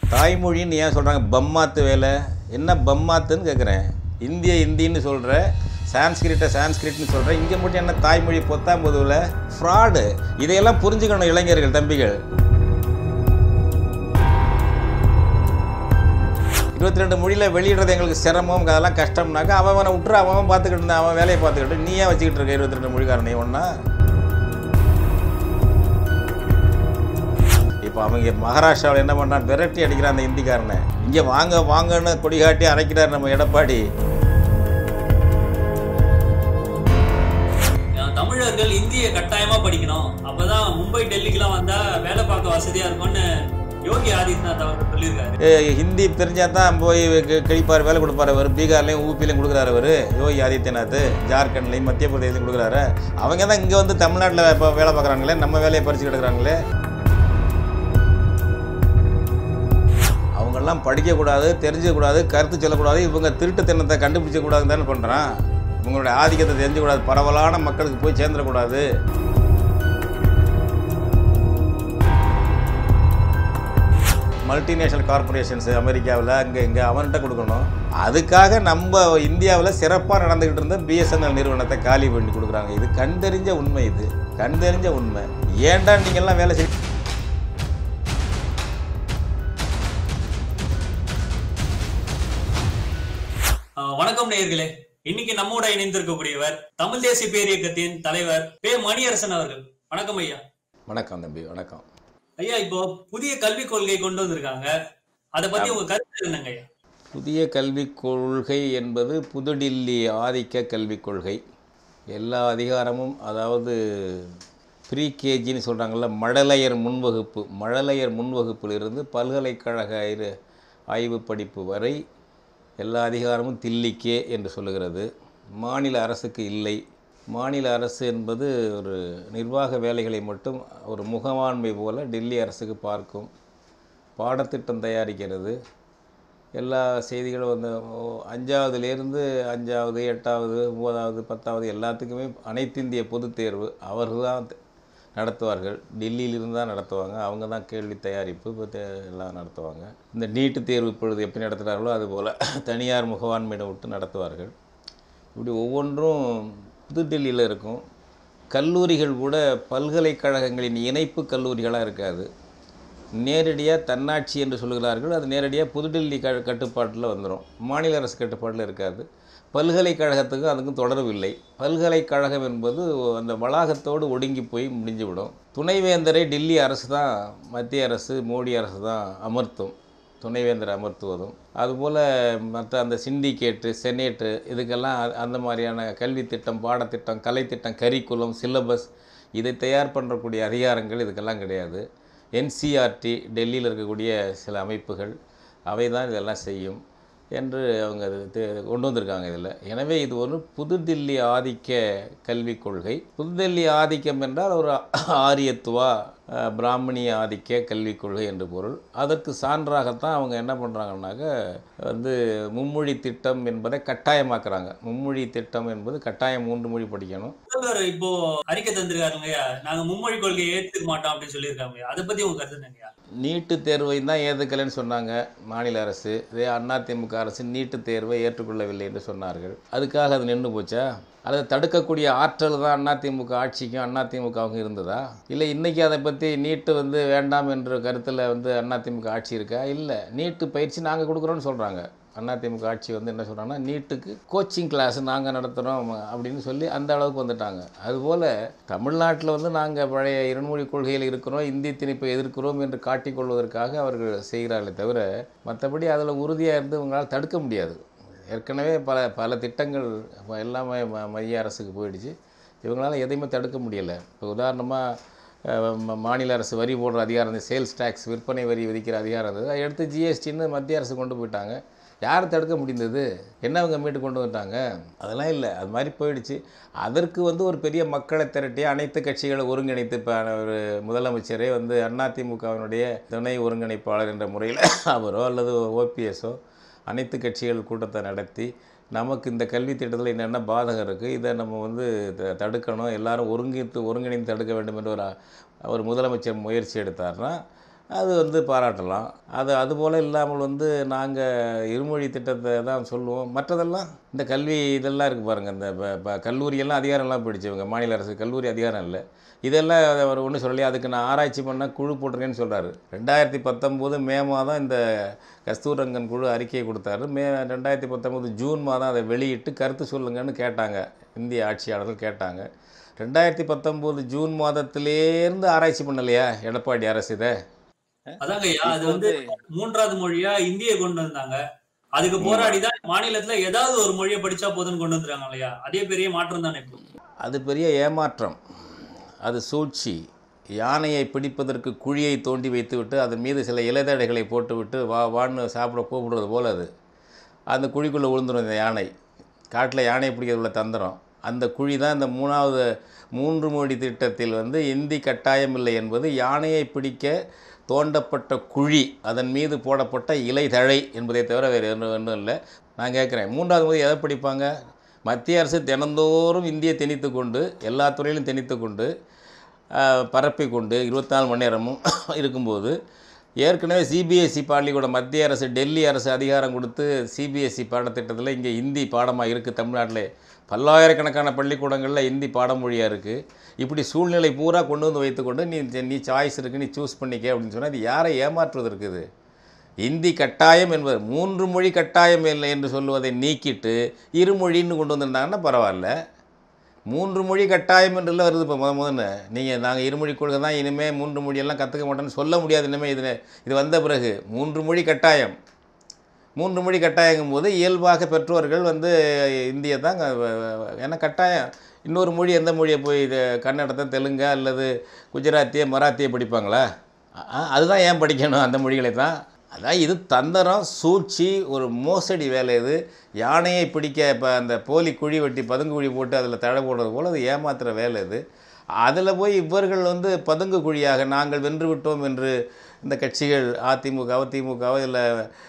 தாய்மொழின்னு ஏன் சொல்கிறாங்க பம்மாத்து வேலை என்ன பம்மாத்துன்னு கேட்குறேன் இந்திய இந்தின்னு சொல்கிற சான்ஸ்கிரிட்டை சான்ஸ்கிரிட்னு சொல்கிற இங்கே மட்டும் என்ன தாய்மொழி பொத்தாம் பொதுவில் ஃப்ராடு இதையெல்லாம் புரிஞ்சுக்கணும் இளைஞர்கள் தம்பிகள் இருபத்தி ரெண்டு மொழியில் வெளியிடுறது எங்களுக்கு சிரமம் அதெல்லாம் கஷ்டம்னாக்கா அவன் அவனை விட்டுரு அவன் அவன் பார்த்துக்கிட்டு இருந்தான் அவன் வேலையை பார்த்துக்கிட்டு நீ ஏன் வச்சுக்கிட்டு இருக்க இருபத்தி ரெண்டு மொழிக்காரனை ஒன்றா இப்போ அவங்க மகாராஷ்டிராவில் என்ன பண்ணுறான் விரட்டி அடிக்கிறான் அந்த இந்திக்காரனை இங்கே வாங்க வாங்கன்னு கொடி காட்டி அரைக்கிறார் நம்ம எடப்பாடி அஹ் தமிழர்கள் இந்திய கட்டாயமா படிக்கணும் அப்பதான் மும்பை டெல்லிக்கெல்லாம் வந்தா வேலை பார்க்க வசதியா இருக்கும்னு யோகி ஆதித்யநாத் அவர் சொல்லியிருக்காரு ஏ, ஹிந்தி தெரிஞ்சால் தான் போய் க- கழிப்பார் வேலை கொடுப்பார் அவர் பீகார்லேயும் ஊபிலையும் கொடுக்குறாரு அவர் யோகி ஆதித்யநாத் ஜார்க்கண்ட்லேயும் மத்திய பிரதேசலையும் கொடுக்குறாரு அவங்க தான் இங்கே வந்து தமிழ்நாட்டில் இப்போ வேலை பார்க்குறாங்களே நம்ம வேலையை பறிச்சு கிடக்குறாங்களே அவங்கெல்லாம் படிக்கக்கூடாது தெரிஞ்சக்கூடாது கருத்து சொல்லக்கூடாது இவங்க திருட்டுத்தனத்தை கண்டுபிடிச்சக்கூடாதுன்னு தானே பண்ணுறான் உங்களுடைய ஆதிக்கத்தை தெரிஞ்சக்கூடாது பரவலான மக்களுக்கு போய் சேர்ந்துடக்கூடாது மல்டிநேஷனல் கார்பரேஷன்ஸ் அமெரிக்காவில் அங்கே இங்கே அவன்கிட்ட கொடுக்கணும் அதுக்காக நம்ம இந்தியாவில் சிறப்பாக நடந்துக்கிட்டு இருந்த பிஎஸ்என்எல் நிறுவனத்தை காலி பண்ணி கொடுக்குறாங்க இது கண்டறிஞ்ச உண்மை இது கண்டறிஞ்ச உண்மை ஏன்டா நீங்கள்லாம் வேலை செய் அஹ் வணக்கம் நேயர்களே இன்னைக்கு நம்மோட இணைந்திருக்கக்கூடியவர் தமிழ் தேசிய பேரியக்கத்தின் தலைவர் பே மணியரசன் அவர்கள் வணக்கம் ஐயா வணக்கம் தம்பி வணக்கம் ஐயா இப்போ புதிய கல்விக் கொள்கை கொண்டு வந்திருக்காங்க அதை பத்தி உங்க கருத்து என்னங்க ஐயா புதிய கல்விக் கொள்கை என்பது புதுடில்லி ஆதிக்க கல்விக் கொள்கை எல்லா அதிகாரமும் அதாவது ப்ரீ கேஜின்னு சொல்கிறாங்கல்ல மழலையர் முன்வகுப்பு மழலையர் முன்வகுப்பிலிருந்து பல்கலைக்கழக ஐ- ஆய்வு படிப்பு வரை எல்லா அதிகாரமும் தில்லிக்கே என்று சொல்லுகிறது மாநில அரசுக்கு இல்லை மாநில அரசு என்பது ஒரு நிர்வாக வேலைகளை மட்டும் ஒரு முகமாண்மை போல டெல்லி அரசுக்கு பார்க்கும் பாடத்திட்டம் தயாரிக்கிறது எல்லா செய்திகளும் வந்து ஓ- அஞ்சாவதுலேருந்து அஞ்சாவது எட்டாவது ஒன்பதாவது பத்தாவது எல்லாத்துக்குமே அனைத்திந்திய பொதுத் தேர்வு அவர்கள் தான் நடத்துவார்கள் டெல்லியிலிருந்து தான் நடத்துவாங்க அவங்க தான் கேள்வி தயாரிப்பு இப்போ தே- எல்லாம் நடத்துவாங்க இந்த நீட்டு தேர்வு இப்பொழுது எப்படி நடத்துகிறார்களோ அதுபோல் தனியார் முகவாண்மையிடம் விட்டு நடத்துவார்கள் இப்படி ஒவ்வொன்றும் புதுடெல்லியில் இருக்கும் கல்லூரிகள் கூட பல்கலைக்கழகங்களின் இணைப்பு கல்லூரிகளாக இருக்காது நேரடியாக தன்னாட்சி என்று சொல்கிறார்கள் அது நேரடியாக புதுடெல்லி க கட்டுப்பாட்டில் வந்துடும் மாநில அரசு கட்டுப்பாட்டில் இருக்காது பல்கலைக்கழகத்துக்கும் அதுக்கும் தொடர்பு இல்லை பல்கலைக்கழகம் என்பது அந்த வளாகத்தோடு ஒடுங்கி போய் முடிஞ்சுவிடும் துணைவேந்தரை டெல்லி அரசு தான் மத்திய அரசு மோடி அரசு தான் அமர்த்தும் துணைவேந்தர் அமர்த்துவதும் அதுபோல் மற்ற அந்த சிண்டிகேட்டு செனேட்டு இதுக்கெல்லாம் அ- அந்த மாதிரியான கல்வி திட்டம் பாடத்திட்டம் கலைத்திட்டம் கரிக்குலம் சிலபஸ் இதை தயார் பண்ணக்கூடிய அதிகாரங்கள் இதுக்கெல்லாம் கிடையாது என்சிஆர்டி டெல்லியில் இருக்கக்கூடிய சில அமைப்புகள் அவை தான் இதெல்லாம் செய்யும் என்று அவங்க அது தே- கொண்டு வந்திருக்காங்க இதில் எனவே இது ஒரு புதுதில்லி ஆதிக்க கல்விக் கொள்கை புதுதில்லி ஆதிக்கம் என்றால் ஒரு ஆரியத்துவா அஹ், பிராமணிய ஆதிக்க கல்விக் கொள்கை என்று பொருள் அதற்கு சான்றாகத்தான் அவங்க என்ன பண்ணுறாங்கன்னாக்க வந்து மும்மொழி திட்டம் என்பதை கட்டாயமாக்குறாங்க மும்மொழி திட்டம் என்பது கட்டாயம் மூன்று மொழி படிக்கணும் முதல்வர் இப்போ அறிக்கை தந்திருக்காருங்க ஐயா நாங்க மும்மொழி கொள்கையை ஏத்துக்க மாட்டோம் அப்படின்னு சொல்லியிருக்காங்க ஐயா. அதை பத்தி உங்க கருத்து என்னங்க ஐயா? நீட்டு தேர்வை தான் ஏற்றுக்கலைன்னு சொன்னாங்க மாநில அரசு இதே அதிமுக அரசு நீட்டு தேர்வை ஏற்றுக்கொள்ளவில்லை என்று சொன்னார்கள் அதுக்காக அது நின்று போச்சா அதை தடுக்கக்கூடிய ஆற்றல் தான் அதிமுக ஆட்சிக்கும் அதிமுகவுக்கும் இருந்ததா இல்லை இன்றைக்கி அதை பற்றி நீட்டு வந்து வேண்டாம் என்ற கருத்தில் வந்து அதிமுக ஆட்சி இருக்கா இல்லை நீட்டு பயிற்சி நாங்கள் கொடுக்குறோன்னு சொல்கிறாங்க அதிமுக ஆட்சி வந்து என்ன சொல்கிறாங்கன்னா நீட்டுக்கு கோச்சிங் கிளாஸ் நாங்கள் நடத்துகிறோம் அப்படின்னு சொல்லி அந்த அளவுக்கு வந்துட்டாங்க அதுபோல் தமிழ்நாட்டில் வந்து நாங்கள் பழைய இருமொழி கொள்கையில் இருக்கிறோம் இந்தி திணிப்பை எதிர்க்கிறோம் என்று காட்டிக்கொள்வதற்காக அவர்கள் செய்கிறார்களே தவிர மற்றபடி அதில் உறுதியாக இருந்து உங்களால் தடுக்க முடியாது ஏற்கனவே பல பல திட்டங்கள் இப்ப எல்லாமே ம- மைய அரசுக்கு போயிடுச்சு இவங்களால எதையுமே தடுக்க முடியலை இப்போ உதாரணமாக மாநில அரசு வரி போடுற அதிகாரம் இருந்தது சேல்ஸ் டேக்ஸ் விற்பனை வரி விதிக்கிற அதிகாரம் இருந்தது அதை எடுத்து ஜிஎஸ்டின்னு மத்திய அரசு கொண்டு போயிட்டாங்க யார் தடுக்க முடிந்தது என்ன அவங்க மீட்டு கொண்டு வந்துட்டாங்க அதெல்லாம் இல்லை அது மாதிரி போயிடுச்சு அதற்கு வந்து ஒரு பெரிய மக்களை திரட்டி அனைத்து கட்சிகளை ஒருங்கிணைத்து இப்போ ஒரு முதலமைச்சரே வந்து அதிமுகவினுடைய துணை ஒருங்கிணைப்பாளர் என்ற முறையில் அவரோ அல்லது ஓபிஎஸோ அனைத்து கட்சிகள் கூட்டத்தை நடத்தி நமக்கு இந்த கல்வி திட்டத்தில் என்னென்ன பாதகம் இருக்குது இதை நம்ம வந்து த- தடுக்கணும் எல்லாரும் ஒருங்கித்து ஒருங்கிணைந்து தடுக்க வேண்டும் என்று ஒரு அ- ஒரு முதலமைச்சர் முயற்சி எடுத்தார்னா அது வந்து பாராட்டலாம் அது அதுபோல் இல்லாமல் வந்து நாங்கள் இருமொழி திட்டத்தை தான் சொல்லுவோம் மற்றதெல்லாம் இந்த கல்வி இதெல்லாம் இருக்குது பாருங்கள் இந்த ப- ப- கல்லூரியெல்லாம் அதிகாரம்லாம் போயிடுச்சவங்க மாநில அரசு கல்லூரி அதிகாரம் இல்லை இதெல்லாம் அவர் ஒன்றும் சொல்லி அதுக்கு நான் ஆராய்ச்சி பண்ண குழு போட்டிருக்கேன்னு சொல்கிறாரு ரெண்டாயிரத்தி பத்தொம்போது மே மாதம் இந்த கஸ்தூரங்கன் குழு அறிக்கையை கொடுத்தாரு மே ரெண்டாயிரத்தி பத்தொம்போது ஜூன் மாதம் அதை வெளியிட்டு கருத்து சொல்லுங்கன்னு கேட்டாங்க இந்திய ஆட்சியாளர்கள் கேட்டாங்க ரெண்டாயிரத்தி பத்தொம்போது ஜூன் மாதத்திலேருந்து ஆராய்ச்சி பண்ணலையா எடப்பாடி அரசு இதை அதாங்க ஐயா அது இப்போ வந்து மூன்றாவது மொழியா இந்திய கொண்டு வந்தாங்க அதுக்கு போராடி தான் மாநிலத்துல ஏதாவது ஒரு மொழியை படிச்சா போதும்னு கொண்டு வந்துருக்காங்க இல்லையா அதே பெரிய மாற்றம் தானே இப்போ அது பெரிய ஏமாற்றம் அது சூழ்ச்சி யானையை பிடிப்பதற்கு குழியை தோண்டி வைத்துவிட்டு அதன் மீது சில இலைதடைகளை போட்டுவிட்டு வா வான்னு சாப்பிட கூப்பிடுறது போல அது அந்த குழிக்குள்ளே விழுந்துடும் இந்த யானை காட்டில் யானையை பிடிக்கிறது உள்ள தந்திரம் அந்த குழி தான் இந்த மூணாவது மூன்று மொழி திட்டத்தில் வந்து இந்தி கட்டாயமில்லை என்பது யானையை பிடிக்க தோண்டப்பட்ட குழி அதன் மீது போடப்பட்ட இலைதழை என்பதை தவிர வேறு ஒன்றும் ஒன்றும் இல்லை நான் கேட்குறேன் மூன்றாவது மொழி எதை படிப்பாங்க மத்திய அரசு தினந்தோறும் இந்தியை திணித்து கொண்டு எல்லா துறையிலும் திணித்து கொண்டு பரப்பி கொண்டு இருபத்தி நாலு மணி நேரமும் இருக்கும்போது ஏற்கனவே சிபிஎஸ்சி பள்ளிக்கூடம் மத்திய அரசு டெல்லி அரசு அதிகாரம் கொடுத்து சிபிஎஸ்சி பாடத்திட்டத்தில் இங்கே இந்தி பாடமாக இருக்குது தமிழ்நாட்டில் பல்லாயிரக்கணக்கான பள்ளிக்கூடங்களில் இந்தி பாடமொழியாக இருக்குது இப்படி சூழ்நிலை பூரா கொண்டு வந்து வைத்துக்கொண்டு நீ நீ சாய்ஸ் இருக்குது நீ சூஸ் பண்ணிக்க அப்படின்னு சொன்னால் இது யாரை ஏமாற்றுவதற்கு இது இந்தி கட்டாயம் என்பது மூன்று மொழி கட்டாயம் இல்லை என்று சொல்லுவதை நீக்கிட்டு இருமொழின்னு கொண்டு வந்திருந்தாங்கன்னா பரவாயில்ல மூன்று மொழி கட்டாயம் என்றுல வருது இப்போ முத முதல்ல நீங்கள் நாங்கள் இருமொழி கொள்கை தான் இனிமேல் மூன்று மொழியெல்லாம் கற்றுக்க மாட்டோம்னு சொல்ல முடியாது இனிமேல் இது இது வந்த பிறகு மூன்று மொழி கட்டாயம் மூன்று மொழி கட்டாயங்கும் போது இயல்பாக பெற்றோர்கள் வந்து இந்தியை தான் ஏன்னா கட்டாயம் இன்னொரு மொழி எந்த மொழியை போய் இது கன்னடத்தை தெலுங்கா அல்லது குஜராத்திய மராத்திய படிப்பாங்களா அ- அதுதான் ஏன் படிக்கணும் அந்த மொழிகளை தான் அதான் இது தந்திரம் சூழ்ச்சி ஒரு மோசடி வேலை இது யானையை பிடிக்க இப்போ அந்த போலி குழி வெட்டி பதுங்கு குழி போட்டு அதில் தழை போடுறது போல் அது ஏமாத்துற வேலை இது அதில் போய் இவர்கள் வந்து பதுங்கு குழியாக நாங்கள் வென்று விட்டோம் என்று இந்த கட்சிகள் அதிமுகவோ திமுகவோ இல்லை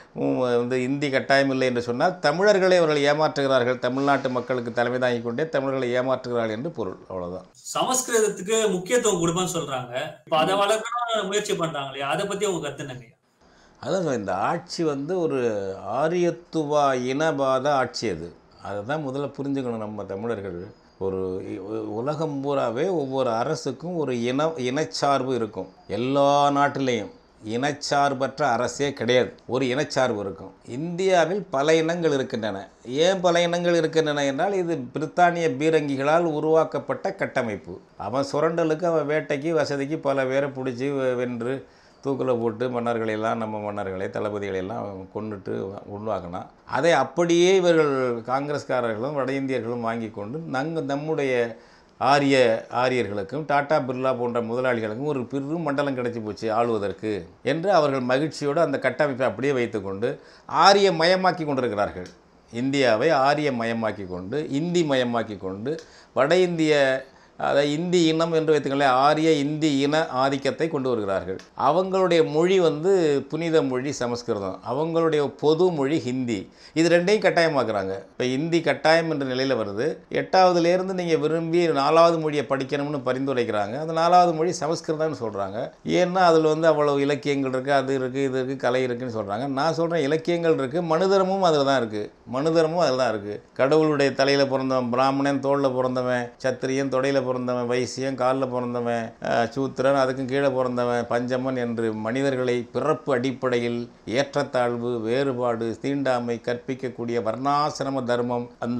வந்து இந்தி கட்டாயம் இல்லை என்று சொன்னால் தமிழர்களை அவர்கள் ஏமாற்றுகிறார்கள் தமிழ்நாட்டு மக்களுக்கு தலைமை தாங்கிக் கொண்டே தமிழர்களை ஏமாற்றுகிறார்கள் என்று பொருள் அவ்வளவுதான் சமஸ்கிருதத்துக்கு முக்கியத்துவம் கொடுப்பேன்னு சொல்றாங்க இப்ப அதை வளர்க்கணும் முயற்சி பண்றாங்க இல்லையா அதை பத்தி உங்க கருத்து என்னங்க அதான் சொல்றேன், இந்த ஆட்சி வந்து ஒரு ஆரியத்துவா இனவாத ஆட்சி அது அதை தான் முதல்ல புரிஞ்சுக்கணும் நம்ம தமிழர்கள் ஒரு இ- உ- உலகம் பூராவே ஒவ்வொரு அரசுக்கும் ஒரு இன இனச்சார்பு இருக்கும் எல்லா நாட்டிலையும் இனச்சார்பற்ற அரசே கிடையாது ஒரு இனச்சார்பு இருக்கும் இந்தியாவில் பல இனங்கள் இருக்கின்றன ஏன் பல இனங்கள் இருக்கின்றன என்றால் இது பிரித்தானிய பீரங்கிகளால் உருவாக்கப்பட்ட கட்டமைப்பு அவன் சுரண்டலுக்கு அவன் வேட்டைக்கு வசதிக்கு பல பேரை பிடிச்சி வென்று தூக்கில் போட்டு மன்னர்களை எல்லாம் நம்ம மன்னர்களை தளபதிகளை எல்லாம் கொண்டுட்டு உருவாக்கினான் அதை அப்படியே இவர்கள் காங்கிரஸ்காரர்களும் வட இந்தியர்களும் வாங்கி கொண்டு நாங்கள் நம்முடைய ஆரிய ஆரியர்களுக்கும் டாடா பிர்லா போன்ற முதலாளிகளுக்கும் ஒரு பெரும் மண்டலம் கிடைச்சி போச்சு ஆளுவதற்கு என்று அவர்கள் மகிழ்ச்சியோடு அந்த கட்டமைப்பை அப்படியே வைத்துக்கொண்டு ஆரிய மயமாக்கி கொண்டிருக்கிறார்கள் இந்தியாவை ஆரிய மயமாக்கி கொண்டு இந்தி மயமாக்கி கொண்டு வட இந்திய அதாவது இந்தி இனம் என்று வைத்துங்களேன் ஆரிய இந்தி இன ஆதிக்கத்தை கொண்டு வருகிறார்கள் அவங்களுடைய மொழி வந்து புனித மொழி சமஸ்கிருதம் அவங்களுடைய பொது மொழி ஹிந்தி இது ரெண்டையும் கட்டாயமாக்குறாங்க இப்போ இந்தி கட்டாயம் என்ற நிலையில் வருது எட்டாவதுலேருந்து நீங்கள் விரும்பி நாலாவது மொழியை படிக்கணும்னு பரிந்துரைக்கிறாங்க அந்த நாலாவது மொழி சமஸ்கிருதம்னு சொல்கிறாங்க ஏன்னா அதில் வந்து அவ்வளோ இலக்கியங்கள் இருக்குது அது இருக்குது இது இருக்குது கலை இருக்குன்னு சொல்கிறாங்க நான் சொல்கிறேன் இலக்கியங்கள் இருக்குது மனுதரமும் அதில் தான் இருக்குது மனுதரமும் அதில் தான் இருக்குது கடவுளுடைய தலையில் பிறந்தவன் பிராமணன் தோளில் பிறந்தவன் சத்திரியன் தொடையில் பிறந்தவன் வைசியன் காலில் பிறந்தவன் அஹ், சூத்திரன் அதுக்கும் கீழே பிறந்தவன் பஞ்சமன் என்று மனிதர்களை பிறப்பு அடிப்படையில் ஏற்றத்தாழ்வு வேறுபாடு தீண்டாமை கற்பிக்கக்கூடிய வர்ணாசிரம தர்மம் அந்த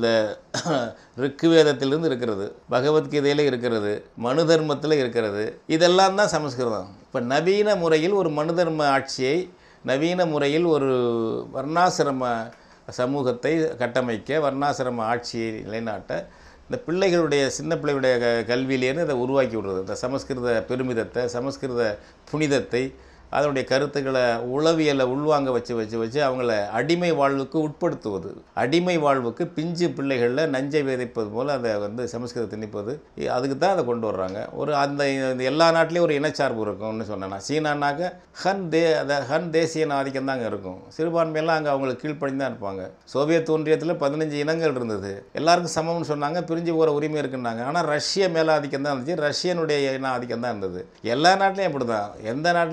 ரிக்குவேதத்திலிருந்து இருக்கிறது பகவத்கீதையில் இருக்கிறது மனு தர்மத்தில் இருக்கிறது இதெல்லாம் தான் சமஸ்கிருதம் இப்போ நவீன முறையில் ஒரு மனு தர்ம ஆட்சியை நவீன முறையில் ஒரு வர்ணாசிரம சமூகத்தை கட்டமைக்க வர்ணாசிரம ஆட்சியை நிலைநாட்ட இந்த பிள்ளைகளுடைய சின்ன பிள்ளைகளுடைய க கல்வியிலேருந்து இதை உருவாக்கி விடுறது இந்த சமஸ்கிருத பெருமிதத்தை சமஸ்கிருத புனிதத்தை அதனுடைய கருத்துக்களை உளவியலை உள்வாங்க வச்சு வச்சு வச்சு அவங்கள அடிமை வாழ்வுக்கு உட்படுத்துவது அடிமை வாழ்வுக்கு பிஞ்சு பிள்ளைகளில் நஞ்சை விதைப்பது போல் அதை வந்து சமஸ்கிருதம் திணிப்பது இ- அதுக்கு தான் அதை கொண்டு வர்றாங்க ஒரு அந்த இந்த எல்லா நாட்டிலையும் ஒரு இனச்சார்பு இருக்கும்னு சொன்னேன் சீனானாக்க ஹன் தே அந்த ஹன் தேசிய ஆதிக்கம் தாங்க இருக்கும் சிறுபான்மையெல்லாம் அங்கே அவங்களுக்கு கீழ்ப்படிந்து தான் இருப்பாங்க சோவியத் ஒன்றியத்தில் பதினஞ்சு இனங்கள் இருந்தது எல்லாருக்கும் சமம்னு சொன்னாங்க பிரிஞ்சு போகிற உரிமை இருக்குன்னாங்க ஆனால் ரஷ்ய மேலாதிக்கம் தான் இருந்துச்சு ரஷ்யனுடைய இன ஆதிக்கம் தான் இருந்தது எல்லா நாட்டிலையும் அப்படி தான் எந்த நாட்டிலையும் வந்து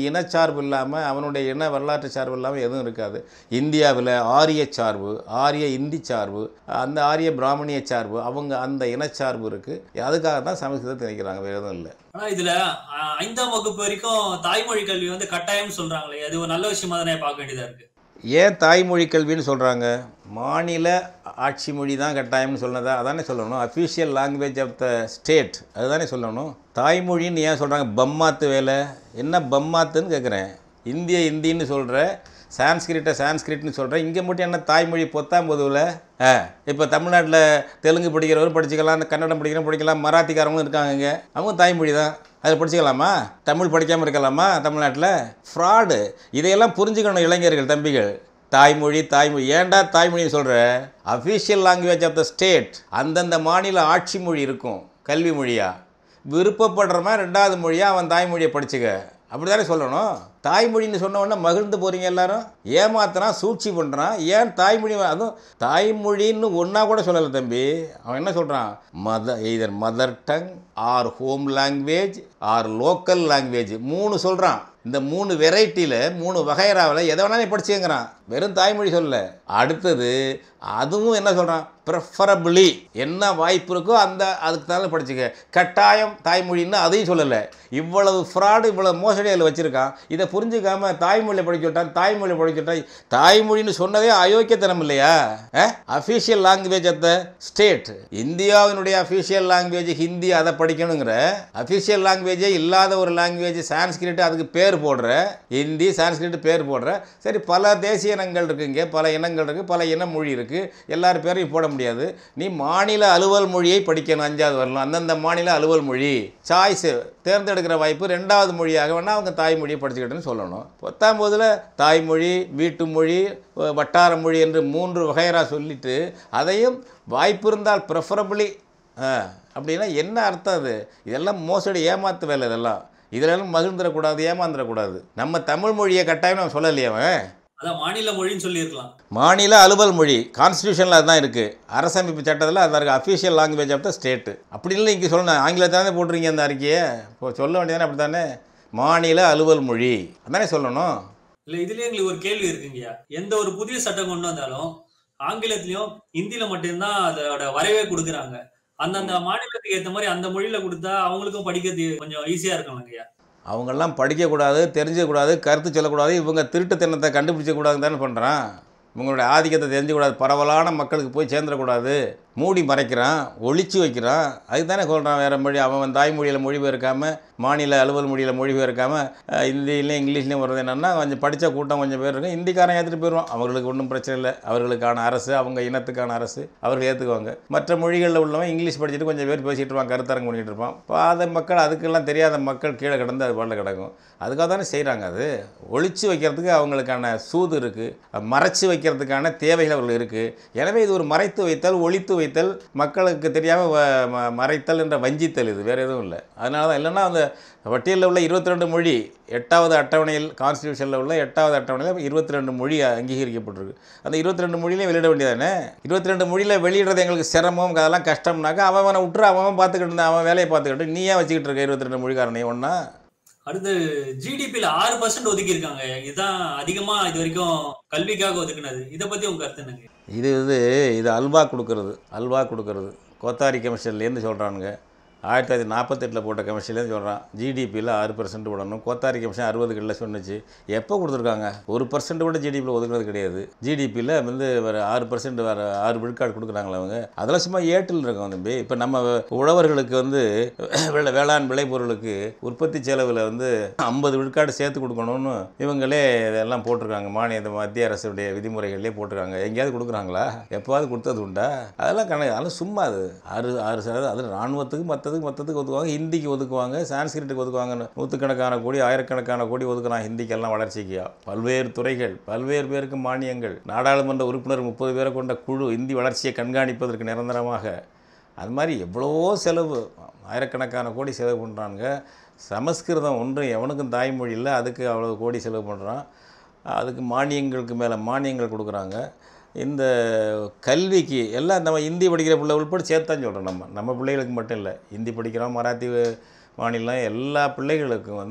இனச்சார்பு இல்லாமல் அவனுடைய இன வரலாற்று சார்பு இல்லாமல் எதுவும் இருக்காது இந்தியாவில் ஆரிய சார்பு ஆரிய இந்தி சார்பு அந்த ஆரிய பிராமணிய சார்பு அவங்க அந்த இனச்சார்பு இருக்குது அதுக்காக தான் சமஸ்கிருதத்தை திணிக்கிறாங்க வேறு எதுவும் இல்லை ஆனா இதுல அஹ், ஐந்தாம் வகுப்பு வரைக்கும் தாய்மொழி கல்வி வந்து கட்டாயம் சொல்றாங்களே அது ஒரு நல்ல விஷயமா தானே பார்க்க வேண்டியதா இருக்கு ஏன் தாய்மொழி கல்வின்னு சொல்கிறாங்க மாநில ஆட்சி மொழி தான் கட்டாயம்னு சொன்னதா அதானே சொல்லணும் official language of the state அதுதானே சொல்லணும் தாய்மொழின்னு ஏன் சொல்கிறாங்க பம்மாத்து வேலை என்ன பம்மாத்துன்னு கேட்குறேன் இந்திய இந்தின்னு சொல்கிற சான்ஸ்கிரிட்டை சான்ஸ்கிரிட்னு சொல்கிறேன் இங்கே மட்டும் என்ன தாய்மொழி பொத்தாம்பதுவில் ஆ இப்போ தமிழ்நாட்டில் தெலுங்கு படிக்கிறவரும் படிச்சுக்கலாம் கன்னடம் படிக்கிறவங்க படிக்கலாம் மராத்திக்காரங்களும் இருக்காங்க இங்கே அவங்க தாய்மொழி தான் அதில் படிச்சுக்கலாமா தமிழ் படிக்காமல் இருக்கலாமா தமிழ்நாட்டில் ஃப்ராடு இதையெல்லாம் புரிஞ்சுக்கணும் இளைஞர்கள் தம்பிகள் தாய்மொழி தாய்மொழி ஏன்டா தாய்மொழின்னு சொல்கிற official language of the state அந்தந்த மாநில ஆட்சி மொழி இருக்கும் கல்வி மொழியா விருப்பப்படுறவன் ரெண்டாவது மொழியாக அவன் தாய்மொழியை படிச்சுக்க அப்படி தானே சொல்லணும் தாய்மொழின்னு சொன்ன உடனே மகிழ்ந்து போகிறீங்க எல்லாரும் ஏமாத்துறான் சூழ்ச்சி பண்ணுறான் ஏன் தாய்மொழி அதுவும் தாய்மொழின்னு ஒன்றா கூட சொல்லலை தம்பி அவன் என்ன சொல்கிறான் மத either mother tongue or home language or local language மூணு சொல்கிறான் இந்த மூணு வெரைட்டியில் மூணு வகைராவில் எதை வேணாலும் படிச்சுங்கிறான் வெறும் தாய்மொழி சொல்லல அடுத்தது அதுவும் என்ன சொல்கிறான் ப்ரிஃபரபிளி என்ன வாய்ப்பு இருக்கோ அந்த அதுக்கு தானே படிச்சுக்க கட்டாயம் தாய்மொழின்னு அதையும் சொல்லலை இவ்வளவு ஃப்ராடு இவ்வளவு மோசடி அதில் வச்சுருக்கான் இதை புரிஞ்சுக்காம தாய்மொழியை படிக்க விட்டான் தாய்மொழியை படிக்க விட்டான் தாய்மொழின்னு சொன்னதே அயோக்கியத்தனம் இல்லையா official language of the state இந்தியாவினுடைய அஃபீஷியல் லாங்குவேஜ் ஹிந்தி அதை படிக்கணுங்கிற அஃபீஷியல் லாங்குவேஜே இல்லாத ஒரு லாங்குவேஜ் சான்ஸ்கிரிட் அதுக்கு பேர் போடுற ஹிந்தி சான்ஸ்கிரிட் பேர் போடுற சரி பல தேசிய இனங்கள் இருக்குது இங்கே பல இனங்கள் இருக்குது பல இன மொழி இருக்குது எல்லார் பேரையும் போட முடியாது நீ மாநில அலுவல் மொழியை படிக்கணும் அஞ்சாவது வரலாம் அந்தந்த மாநில அலுவல் மொழி சாய்ஸ் தேர்ந்தெடுக்கிற வாய்ப்பு ரெண்டாவது மொழியாக வேணால் அவங்க தாய்மொழியை படிச்சுக்கிட்டுன்னு சொல்லணும் பத்தாம்போதில் தாய்மொழி வீட்டு மொழி வ- வட்டார மொழி என்று மூன்று வகையரா சொல்லிட்டு அதையும் வாய்ப்பு இருந்தால் ப்ரெஃபரபிளி அப்படின்னா என்ன அர்த்தம் அது இதெல்லாம் மோசடி ஏமாத்து வேலை இதெல்லாம் இதெல்லாம் மகிழ்ந்துடக்கூடாது ஏமாந்துடக்கூடாது நம்ம தமிழ் மொழியை கட்டாயம் நம்ம சொல்லலையே அவன் அதான் மாநில மொழின்னு சொல்லியிருக்கலாம் மாநில அலுவல் மொழி கான்ஸ்டியூஷனில் அதுதான் இருக்குது அரசமைப்பு சட்டத்தில் அதான் இருக்குது official language of the state அப்படி இல்லை இங்கே சொல்லணும் ஆங்கிலத்தில் தானே போட்டிருக்கீங்க அந்த அறிக்கையை இப்போ சொல்ல வேண்டியதானே அப்படி தானே மாநில அலுவல் மொழி அதானே சொல்லணும் இல்ல இதுலயே எங்களுக்கு ஒரு கேள்வி இருக்குங்கய்யா எந்த ஒரு புதிய சட்டம் கொண்டு வந்தாலும் ஆங்கிலத்திலயும் இந்தியில மட்டும்தான் அதோட வரவே கொடுக்குறாங்க அந்தந்த மாநிலத்துக்கு ஏத்த மாதிரி அந்த மொழியில கொடுத்தா அவங்களுக்கும் படிக்கிறது கொஞ்சம் ஈஸியா இருக்கும்லங்கய்யா அவங்கெல்லாம் படிக்கக்கூடாது தெரிஞ்சுக்கூடாது கருத்து சொல்லக்கூடாது இவங்க திருட்டுத்தனத்தை கண்டுபிடிச்சக்கூடாதுன்னு தானே பண்ணுறான் இவங்களுடைய ஆதிக்கத்தை தெரிஞ்சுக்கூடாது பரவலான மக்களுக்கு போய் சேர்ந்துடக்கூடாது மூடி மறைக்கிறான் ஒளிச்சு வைக்கிறான் அதுக்கு தானே சொல்கிறான் வேறு மொழி அவன் அவன் தாய்மொழியில் மொழிபெயர்க்காம மாநில அலுவல் மொழியில் மொழிபெயர்க்காம அஹ், ஹிந்திலையும் இங்கிலீஷ்லையும் வர்றது என்னென்னா கொஞ்சம் படித்த கூட்டம் கொஞ்சம் பேர் இருக்கும் ஹிந்திக்காரன் ஏற்றுட்டு போயிடுவான் அவர்களுக்கு ஒன்றும் பிரச்சனை இல்லை அவர்களுக்கான அரசு அவங்க இனத்துக்கான அரசு அவர்கள் ஏற்றுக்குவாங்க மற்ற மொழிகளில் உள்ளவன் இங்கிலீஷ் படிச்சுட்டு கொஞ்சம் பேர் பேசிகிட்டு இருப்பான் கருத்தரங்கு பண்ணிட்டு இருப்பான் பாத மக்கள் அதுக்கெல்லாம் தெரியாத மக்கள் கீழே கிடந்து அது பாட்டில் கிடக்கும் அதுக்காக தானே செய்கிறாங்க அது ஒளிச்சு வைக்கிறதுக்கு அவங்களுக்கான சூது இருக்குது மறைச்சு வைக்கிறதுக்கான தேவைகள் அவர்கள் இருக்குது எனவே இது ஒரு மறைத்து வைத்தல் ஒளித்து வைத்தல் மக்களுக்கு தெரியாமல் மறைத்தல் என்ற வஞ்சித்தல் இது வேறு எதுவும் இல்லை அதனால தான் இல்லைன்னா அந்த பட்டியலில் உள்ள இருபத்தி ரெண்டு மொழி எட்டாவது அட்டவணையில் கான்ஸ்டியூஷனில் உள்ள எட்டாவது அட்டவணையில் இருபத்தி ரெண்டு மொழி அங்கீகரிக்கப்பட்டிருக்கு அந்த இருபத்தி ரெண்டு மொழியிலையும் வெளியிட வேண்டியதானே இருபத்தி ரெண்டு மொழியில் வெளியிடுறது எங்களுக்கு சிரமம் அதெல்லாம் கஷ்டம்னாக்கா அவன் அவனை விட்டுரு அவன் அவன் பார்த்துக்கிட்டு இருந்தான் அவன் வேலையை பார்த்துக்கிட்டு நீ ஏன் வச்சுக்கிட்டு இருக்க இருபத்தி ரெண்டு மொழிக்காரனை ஒன்றா அடுத்து ஜிடிபில ஆறு பர்சன்ட் ஒதுக்கி இருக்காங்க இதுதான் அதிகமா இது வரைக்கும் கல்விக்காக ஒதுக்குனது இதை பத்தி உங்க கருத்து என்னங்க இது இது இது அல்வா கொடுக்கறது அல்வா கொடுக்கறது கோத்தாரி கமிஷன்லேருந்து சொல்கிறானுங்க ஆயிரத்தி தொள்ளாயிரத்தி நாற்பத்தெட்டில் போட்ட கமிஷன்லேருந்து சொல்கிறான் ஜிடிபியில் ஆறு பர்சன்ட் விடணும் கோத்தாரி கமிஷன் அறுபது கிட்ட சொன்னுச்சு எப்போ கொடுத்துருக்காங்க ஒரு பர்சன்ட் கூட ஜிடிபியில் ஒதுக்குறது கிடையாது ஜிடிபியில் வந்து வேறு ஆறு பர்சன்ட் வேறு ஆறு விழுக்காடு கொடுக்குறாங்களா அவங்க அதெல்லாம் சும்மா ஏட்டில் இருக்கும் தம்பி இப்போ நம்ம உழவர்களுக்கு வந்து வேள- வேளாண் விளைபொருளுக்கு உற்பத்தி செலவில் வந்து ஐம்பது விழுக்காடு சேர்த்து கொடுக்கணும்னு இவங்களே இதெல்லாம் போட்டிருக்காங்க மானிய இந்த மத்திய அரசுடைய விதிமுறைகள்லேயே போட்டிருக்காங்க எங்கேயாவது கொடுக்குறாங்களா எப்போவாவது கொடுத்தது உண்டா அதெல்லாம் கணக்கு அதெல்லாம் சும்மா அது ஆறு ஆறு சதவீதம் அது இராணுவத்துக்கு மற்றதுக்கு மற்றதுக்கு ஒதுக்குவாங்க ஹிந்திக்கு ஒதுக்குவாங்க சான்ஸ்கிரிட்டுக்கு ஒதுக்குவாங்க நூற்றுக்கணக்கான கோடி ஆயிரக்கணக்கான கோடி ஒதுக்குறான் ஹிந்திக்கெல்லாம் வளர்ச்சிக்கு பல்வேறு துறைகள் பல்வேறு பேருக்கு மானியங்கள் நாடாளுமன்ற உறுப்பினர் முப்பது பேரை கொண்ட குழு இந்தி வளர்ச்சியை கண்காணிப்பதற்கு நிரந்தரமாக அது மாதிரி எவ்வளவோ செலவு ஆயிரக்கணக்கான கோடி செலவு பண்ணுறாங்க சமஸ்கிருதம் ஒன்றும் எவனுக்கும் தாய்மொழி இல்லை அதுக்கு அவ்வளோ கோடி செலவு பண்ணுறான் அதுக்கு மானியங்களுக்கு மேலே மானியங்கள் கொடுக்குறாங்க இந்த கல்விக்கு எல்லாம் நம்ம ஹிந்தி படிக்கிற பிள்ளை உள்பட சேர்த்து தான் சொல்கிறோம் நம்ம நம்ம பிள்ளைகளுக்கு மட்டும் இல்லை ஹிந்தி படிக்கிறோம் மராத்தி மாநிலம் எல்லா பிள்ளைகளுக்கும் வந்து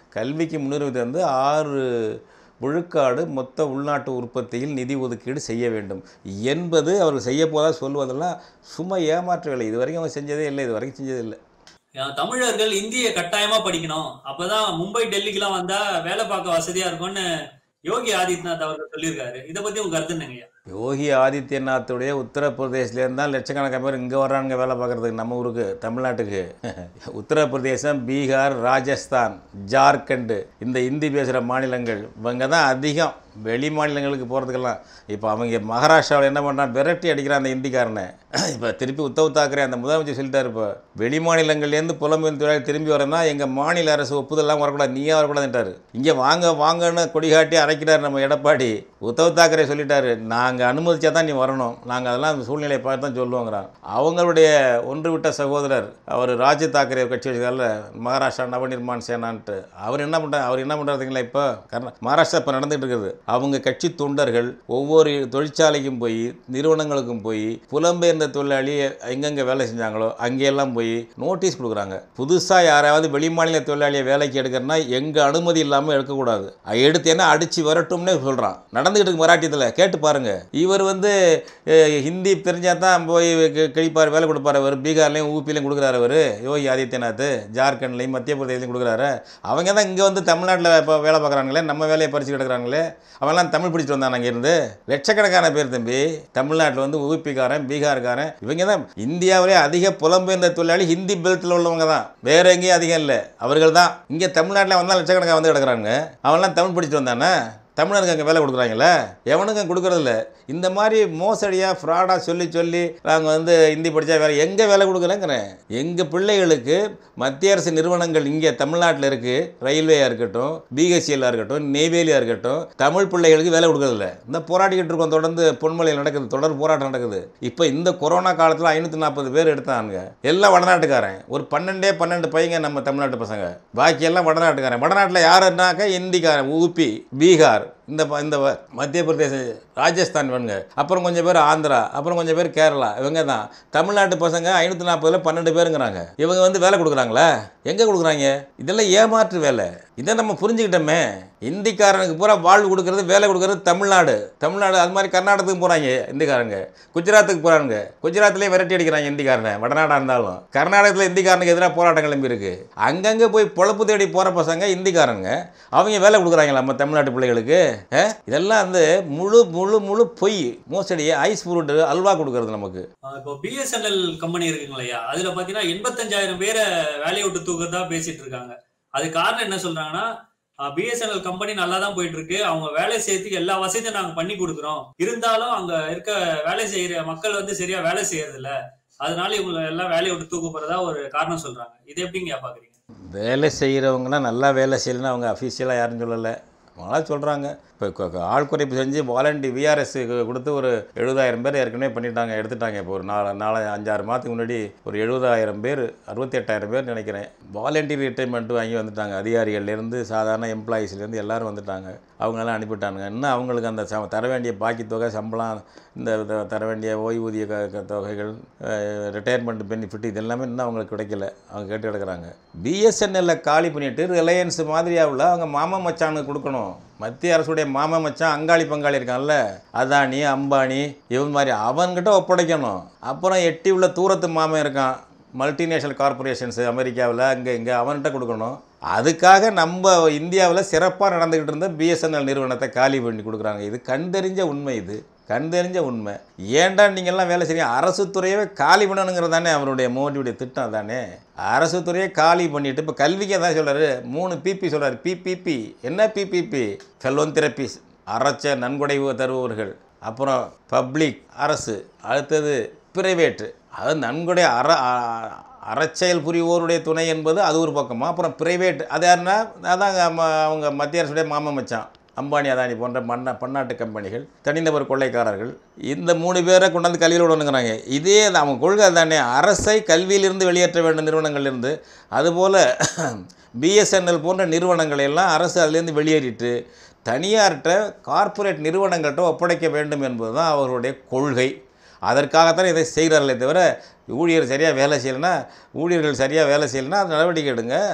கல்விக்கு முன்னுரிமை தந்து ஆறு விழுக்காடு மொத்த உள்நாட்டு உற்பத்தியில் நிதி ஒதுக்கீடு செய்ய வேண்டும் என்பது அவர்கள் செய்ய போதா சொல்வதெல்லாம் சும்மா ஏமாற்று வேலை இது வரைக்கும் அவங்க செஞ்சதே இல்லை இது வரைக்கும் செஞ்சதே இல்லை அஹ் தமிழர்கள் இந்திய கட்டாயமா படிக்கணும் அப்பதான் மும்பை டெல்லிக்கெல்லாம் வந்தா வேலை பார்க்க வசதியா இருக்கும்னு யோகி ஆதித்யநாத் அவர்கள் சொல்லியிருக்காரு இத பத்தி உங்க கருத்து என்னங்கய்யா யோகி ஆதித்யநாத்துடைய உத்தரப்பிரதேசிலேருந்து தான் லட்சக்கணக்கான பேர் இங்கே வர்றானுங்க வேலை பார்க்குறதுக்கு நம்ம ஊருக்கு தமிழ்நாட்டுக்கு உத்தரப்பிரதேசம் பீகார் ராஜஸ்தான் ஜார்க்கண்டு இந்த இந்தி பேசுகிற மாநிலங்கள் இவங்க தான் அதிகம் வெளி மாநிலங்களுக்கு போகிறதுக்கெல்லாம் இப்போ அவங்க மகாராஷ்டிராவில் என்ன பண்ணுறான் விரட்டி அடிக்கிறான் அந்த இந்திக்காரனை இப்போ திருப்பி உத்தவ் தாக்கரே அந்த முதலமைச்சர் சொல்லிட்டாரு இப்போ வெளி மாநிலங்கள்லேருந்து புலம்பெயர்ந்த தொழிலாளி திரும்பி வரேன்னா எங்கள் மாநில அரசு ஒப்புதல்லாம் வரக்கூடாது நீயே வரக்கூடாதுன்ட்டாரு இங்கே வாங்க வாங்கன்னு கொடி காட்டி அரைக்கிறார் நம்ம எடப்பாடி உத்தவ் தாக்கரே சொல்லிட்டாரு நாங்கள் அனுமதிச்சா தான் நீ வரணும் நாங்கள் அதெல்லாம் சூழ்நிலையை பார்த்து தான் சொல்லுவோங்கிறான் அவங்களுடைய ஒன்று விட்ட சகோதரர் அவர் ராஜ் தாக்கரே ஒரு கட்சி வச்சுக்கால மகாராஷ்டிரா நவநிர்மாண் சேனான்ட்டு அவர் என்ன பண்ணுறாரு அவர் என்ன பண்ணுறாருங்களா இப்போ கர்நா மகாராஷ்டிரா இப்போ நடந்துட்டு இருக்குது அவங்க கட்சி தொண்டர்கள் ஒவ்வொரு தொழிற்சாலைக்கும் போய் நிறுவனங்களுக்கும் போய் புலம்பெயர்ந்த தொழிலாளி எங்கெங்கே வேலை செஞ்சாங்களோ அங்கெல்லாம் போய் நோட்டீஸ் கொடுக்குறாங்க புதுசாக யாராவது வெளிமாநில தொழிலாளியை வேலைக்கு எடுக்கிறனா எங்கள் அனுமதி இல்லாமல் எடுக்கக்கூடாது எடுத்தேன்னா அடித்து வரட்டும்னே சொல்கிறான் நடந்துக்கிட்டு இருக்கு மராட்டியத்தில் கேட்டு பாருங்க இவர் வந்து அஹ், ஹிந்தி தெரிஞ்சால் தான் போய் கி- கிழிப்பார் வேலை கொடுப்பார் அவர் பீகார்லேயும் ஊபிலையும் கொடுக்குறாரு அவர் யோகி ஆதித்யநாத் ஜார்க்கண்ட்லையும் மத்திய பிரதேசலையும் கொடுக்குறாரு அவங்க தான் இங்கே வந்து தமிழ்நாட்டில் இப்போ வேலை பார்க்குறாங்களே நம்ம வேலையை பறிச்சு கிடக்குறாங்களே அவன்லாம் தமிழ் பிடிச்சிட்டு வந்தான் அங்கேருந்து லட்சக்கணக்கான பேர் தம்பி தமிழ்நாட்டில் வந்து ஊபிக்காரன் பீகார்காரன் இவங்க தான் இந்தியாவிலே அதிக புலம்பெயர்ந்த தொழிலாளி ஹிந்தி பெல்ட்டில் உள்ளவங்க தான் வேற எங்கேயும் அதிகம் இல்லை அவர்கள் தான் இங்கே தமிழ்நாட்டில் வந்தால் லட்சக்கணக்காக வந்து கிடக்குறாங்க அவன்லாம் தமிழ் படிச்சுட்டு வந்தானே தமிழருக்கு அங்கே வேலை கொடுக்குறாங்களே எவனுக்கும் அங்கே கொடுக்குறதில்ல இந்த மாதிரி மோசடியாக ஃப்ராடாக சொல்லி சொல்லி நாங்கள் வந்து ஹிந்தி படித்தா வேலை எங்கே வேலை கொடுக்குறேங்கிறேன் எங்கள் பிள்ளைகளுக்கு மத்திய அரசு நிறுவனங்கள் இங்கே தமிழ்நாட்டில் இருக்குது ரயில்வேயாக இருக்கட்டும் பிஹெச்எல்லாக இருக்கட்டும் நெய்வேலியாக இருக்கட்டும் தமிழ் பிள்ளைகளுக்கு வேலை கொடுக்குறதில்ல இந்த போராடிக்கிட்டு இருக்கோம் தொடர்ந்து பொன்மலையில் நடக்குது தொடர் போராட்டம் நடக்குது இப்போ இந்த கொரோனா காலத்தில் ஐநூற்றி நாற்பது பேர் எடுத்தாங்க எல்லாம் வடநாட்டுக்காரன் ஒரு பன்னெண்டே பன்னெண்டு பையங்க நம்ம தமிழ்நாட்டு பசங்க பாக்கி எல்லாம் வடநாட்டுக்காரன் வடநாட்டில் யாருன்னாக்க இந்திக்காரன் ஊபி பீகார் இந்த ப- இந்த வ- மத்திய பிரதேச ராஜஸ்தான் இவனுங்க அப்புறம் கொஞ்சம் பேர் ஆந்திரா அப்புறம் கொஞ்சம் பேர் கேரளா இவங்க தான் தமிழ்நாட்டு பசங்க ஐநூற்றி நாற்பதுல பன்னெண்டு பேருங்கிறாங்க இவங்க வந்து வேலை கொடுக்குறாங்களா எங்கே கொடுக்குறாங்க இதெல்லாம் ஏமாற்று வேலை இதை நம்ம புரிஞ்சுக்கிட்டோமே இந்திக்காரனுக்கு பூரா வாழ்வு கொடுக்கறது வேலை கொடுக்கறது தமிழ்நாடு தமிழ்நாடு அது மாதிரி கர்நாடகத்துக்கு போகிறாங்க இந்திக்காரங்க குஜராத்துக்கு போகிறாங்க குஜராத்லேயே விரட்டி அடிக்கிறாங்க இந்திக்காரனை வடநாடாக இருந்தாலும் கர்நாடகத்தில் இந்திக்காரனுக்கு எதிராக போராட்டம் கிளம்பி இருக்கு அங்கங்கே போய் பொழப்பு தேடி போகிற பசங்க இந்திக்காரங்க அவங்க வேலை கொடுக்குறாங்களா நம்ம தமிழ்நாட்டு பிள்ளைகளுக்கு ஆ? இதெல்லாம் வந்து முழு முழு முழு பொய் மோசடி ஐஸ் ஃப்ரூட் அல்வா கொடுக்கறது நமக்கு அஹ் இப்போ பிஎஸ்என்எல் கம்பெனி இருக்குங்களையா அதுல பாத்தீங்கன்னா எண்பத்தஞ்சாயிரம் பேரை வேலையை விட்டு தூக்கறதா பேசிட்டு இருக்காங்க அது காரணம் என்ன சொல்றாங்கன்னா பிஎஸ்என்எல் கம்பெனி நல்லா தான் போயிட்டு இருக்கு அவங்க வேலை செய்யறதுக்கு எல்லா வசதியும் நாங்க பண்ணி கொடுக்குறோம் இருந்தாலும் அங்க இருக்க வேலை செய்யற மக்கள் வந்து சரியா வேலை செய்யறது இல்ல அதனால இவங்க எல்லாம் வேலையை விட்டு தூக்க போறதா ஒரு காரணம் சொல்றாங்க இது எப்படிங்க பாக்குறீங்க வேலை செய்கிறவங்களாம் நல்லா வேலை செய்யலைன்னு அவங்க அஃபீஷியலாக யாரும் சொல்லலை அவங்களா சொல்கிறாங்க இப்போ ஆள் குறைப்பு செஞ்சு வாலண்டி விஆர்எஸ் கொடுத்து ஒரு எழுபதாயிரம் பேர் ஏற்கனவே பண்ணிட்டாங்க எடுத்துட்டாங்க இப்போ ஒரு நாலு நாலு அஞ்சாறு மாதத்துக்கு முன்னாடி ஒரு எழுபதாயிரம் பேர் அறுபத்தி எட்டாயிரம் பேர் நினைக்கிறேன் வாலண்டியர் ரிட்டைர்மெண்ட் வாங்கி வந்துட்டாங்க அதிகாரிகள்லேருந்து சாதாரண எம்ப்ளாயீஸ்லேருந்து எல்லாரும் வந்துட்டாங்க அவங்களெல்லாம் அனுப்பிட்டானுங்க இன்னும் அவங்களுக்கு அந்த ச தர வேண்டிய பாக்கி தொகை சம்பளம் இந்த த- தர வேண்டிய ஓய்வூதிய க க- தொகைகள் ரிட்டையர்மெண்ட் பெனிஃபிட் இது எல்லாமே இன்னும் அவங்களுக்கு கிடைக்கல அவங்க கேட்டு கிடக்குறாங்க பிஎஸ்என்எல்ல காலி பண்ணிட்டு ரிலையன்ஸ் மாதிரியாவில் அவங்க மாமா மச்சானுக்கு கொடுக்கணும் மத்திய அரசுடைய மாமா மச்சான் அங்காளி பங்காளி இருக்கான்ல அதானி அம்பானி இவன் மாதிரி அவன்கிட்ட ஒப்படைக்கணும் அப்புறம் எட்டி உள்ள தூரத்து மாமன் இருக்கான் மல்டிநேஷனல் கார்பரேஷன்ஸ் அமெரிக்காவில் அங்கே இங்கே அவன்கிட்ட கொடுக்கணும் அதுக்காக நம்ம இந்தியாவில் சிறப்பாக நடந்துக்கிட்டு இருந்த பிஎஸ்என்எல் நிறுவனத்தை காலி பண்ணி கொடுக்குறாங்க இது கண்டறிஞ்ச உண்மை இது கண்டறிஞ்ச உண்மை ஏன்டா நீங்கள்லாம் வேலை செய்றீங்க அரசு துறையவே காலி பண்ணணுங்கிறது தானே அவருடைய மோடியுடைய திட்டம் தானே அரசு துறையை காலி பண்ணிட்டு இப்போ கல்விக்கு தான் சொல்கிறாரு மூணு பிபி சொல்கிறாரு பிபிபி என்ன பிபிபி ஃபெலோந்திரபிஸ் அரைச்ச நன்கொடை தருபவர்கள் அப்புறம் பப்ளிக் அரசு அடுத்தது பிரைவேட்டு அது நன்கொடை அற அ- அறச்செயல் புரிவோருடைய துணை என்பது அது ஒரு பக்கமா அப்புறம் பிரைவேட் அது யாருன்னா அதான் ம- அவங்க மத்திய அரசுடைய மாமா மச்சான் அம்பானி அதானி போன்ற மன்ன பன்னாட்டு கம்பெனிகள் தனிநபர் கொள்ளைக்காரர்கள் இந்த மூணு பேரை கொண்டாந்து கல்வியில் விடணுங்கிறாங்க இதே தான் அவங்க கொள்கை தானே அரசை கல்வியிலிருந்து வெளியேற்ற வேண்டும் நிறுவனங்கள்லேருந்து அதுபோல் பிஎஸ்என்எல் போன்ற நிறுவனங்களை எல்லாம் அரசு அதிலேருந்து வெளியேறிட்டு தனியார்கிட்ட கார்ப்பரேட் நிறுவனங்கள்கிட்ட ஒப்படைக்க வேண்டும் என்பது தான் அவர்களுடைய கொள்கை அதற்காகத்தான் இதை செய்கிறார்களே தவிர ஊழியர் சரியாக வேலை செய்யலைன்னா ஊழியர்கள் சரியாக வேலை செய்யலைன்னா அது நடவடிக்கை எடுங்க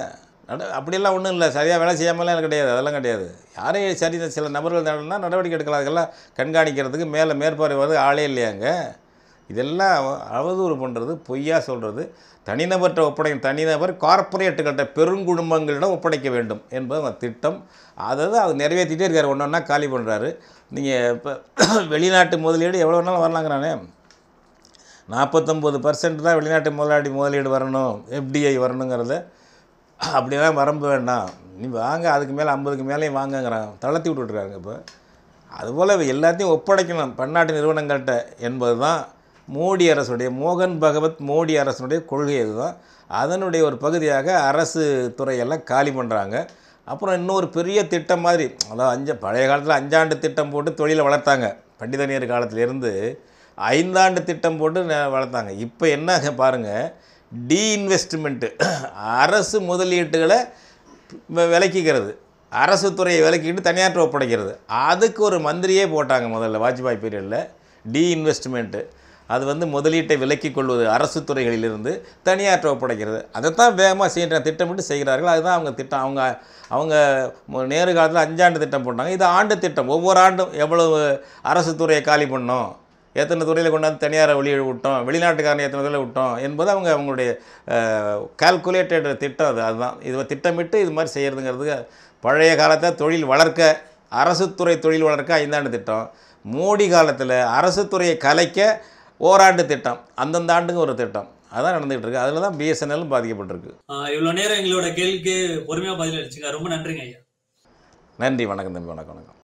நட அப்படியெல்லாம் ஒன்றும் இல்லை சரியாக வேலை செய்யாமலாம் கிடையாது அதெல்லாம் கிடையாது யாரையும் சரி சில நபர்கள் நடனா நடவடிக்கை எடுக்கலாம் அதுக்கெல்லாம் கண்காணிக்கிறதுக்கு மேலே மேற்பார்வை வந்து ஆளே இல்லையாங்க இதெல்லாம் அவ- அவதூறு பண்ணுறது பொய்யா சொல்கிறது தனிநபர்கிட்ட ஒப்படைக்கும் தனிநபர் கார்ப்பரேட்டுகள்கிட்ட பெருங்குடும்பங்களிடம் ஒப்படைக்க வேண்டும் என்பது அந்த திட்டம் அதாவது அது நிறைவேற்றிட்டே இருக்காரு ஒன்று ஒன்றா காலி பண்ணுறாரு நீங்கள் இப்போ வெளிநாட்டு முதலீடு எவ்வளோ வேணாலும் வரலாங்கிறானே நாற்பத்தொம்பது பர்சன்ட் தான் வெளிநாட்டு முதலாளி முதலீடு வரணும் எஃப்டிஐ வரணுங்கிறத அப்படிலாம் வரம்பு வேண்டாம் நீ வாங்க அதுக்கு மேலே ஐம்பதுக்கு மேலேயும் வாங்கங்கிறாங்க தளர்த்தி விட்டுட்ருக்காங்க இப்போ அதுபோல் எல்லாத்தையும் ஒப்படைக்கணும் பன்னாட்டு நிறுவனங்கள்கிட்ட என்பது தான் மோடி அரசுடைய மோகன் பகவத் மோடி அரசுடைய கொள்கை இதுதான் அதனுடைய ஒரு பகுதியாக அரசு துறையெல்லாம் காலி பண்ணுறாங்க அப்புறம் இன்னொரு பெரிய திட்டம் மாதிரி அதாவது அஞ்சு பழைய காலத்தில் அஞ்சாண்டு திட்டம் போட்டு தொழிலை வளர்த்தாங்க பண்டித நேரு காலத்திலேருந்து ஐந்தாண்டு திட்டம் போட்டு ந- வளர்த்தாங்க இப்போ என்ன பாருங்கள் டீஇன்வெஸ்ட்மெண்ட்டு அரசு முதலீட்டுகளை வ- விலக்கிக்கிறது அரசு துறையை விலக்கிட்டு தனியார்ட்ட ஒப்படைக்கிறது அதுக்கு ஒரு மந்திரியே போட்டாங்க முதல்ல வாஜ்பாய் பீரியடில் டீஇன்வெஸ்ட்மெண்ட்டு அது வந்து முதலீட்டை விலக்கிக் கொள்வது அரசு துறைகளிலிருந்து தனியார்ட்ட ஒப்படைக்கிறது அதைத்தான் வேகமாக செய்கிற திட்டமிட்டு செய்கிறார்கள் அதுதான் அவங்க திட்டம் அவங்க அவங்க மு- நேரு காலத்தில் அஞ்சாண்டு திட்டம் போட்டாங்க இது ஆண்டு திட்டம் ஒவ்வொரு ஆண்டும் எவ்வளவு அரசு துறையை காலி பண்ணோம் எத்தனை துறையில் கொண்டாந்து தனியாரை வெளியே விட்டோம் வெளிநாட்டுக்காரனை எத்தனை துறையில் விட்டோம் என்பது அவங்க அவங்களுடைய கால்குலேட்டட் திட்டம் அது அதுதான் இது திட்டமிட்டு இது மாதிரி செய்கிறதுங்கிறது பழைய காலத்தை தொழில் வளர்க்க அரசு துறை தொழில் வளர்க்க ஐந்தாண்டு திட்டம் மோடி காலத்தில் அரசு துறையை கலைக்க ஓராண்டு திட்டம் அந்தந்த ஆண்டுக்கு ஒரு திட்டம் அதான் நடந்துகிட்டு இருக்கு அதில் தான் பிஎஸ்என்எல்லும் பாதிக்கப்பட்டிருக்கு ஆஹ் இவ்வளவு நேரம் எங்களோட கேள்விக்கு பொறுமையா பதில் அளிச்சுங்க ரொம்ப நன்றிங்க ஐயா நன்றி வணக்கம் தம்பி வணக்கம் வணக்கம்